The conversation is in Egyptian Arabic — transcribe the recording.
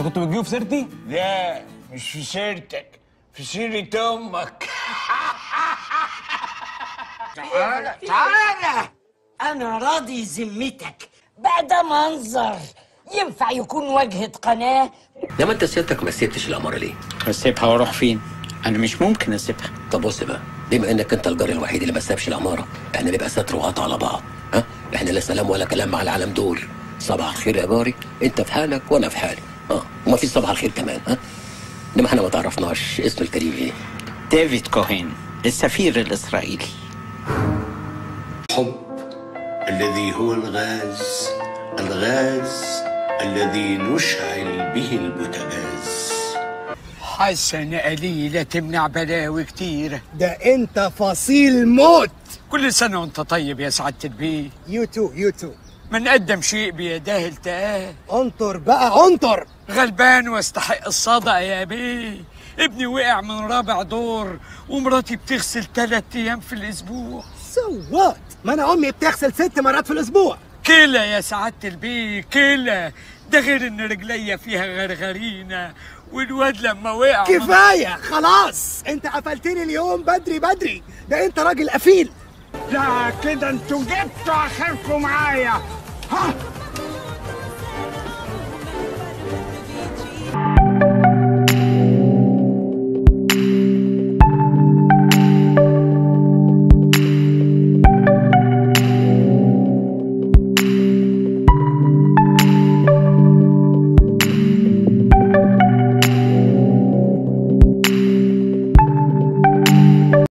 كنت بتجيبه في سيرتي لا مش في سيرتك في سيرة امك تعالى تعالى انا راضي ذمتك بقى ده منظر ينفع يكون واجهة قناة لما انت سيادتك ما سيبتش العماره ليه؟ اسيبها واروح فين؟ انا مش ممكن اسيبها طب بص بقى بما انك انت الجار الوحيد اللي ما سابش العماره احنا نبقى ستر وقطع على بعض ها؟ احنا لا سلام ولا كلام مع العالم دول صباح الخير يا جاري انت في حالك وانا في حالي اه وما في صباح الخير كمان ها؟ انما احنا ما تعرفناش اسم الكريم ايه؟ ديفيد كوهين السفير الاسرائيلي الحب الذي هو الغاز الغاز الذي نشعل به البوتاجاز حسنة قليلة تمنع بلاوي كتيرة ده انت فصيل موت كل سنة وانت طيب يا سعادة البيه يو تو يو تو من قدم شيء بيداه التقاه انطر بقى انطر غلبان واستحق الصدقة يا بيه ابني وقع من رابع دور ومراتي بتغسل تلات ايام في الاسبوع سو وات ما انا امي بتغسل ست مرات في الاسبوع كلى يا سعادة البيه كلى ده غير ان رجليا فيها غرغرينة والواد لما وقع كفايه خلاص انت قفلتني اليوم بدري بدري ده انت راجل قفيل لا كده انتوا جبتوا اخركم معايا ها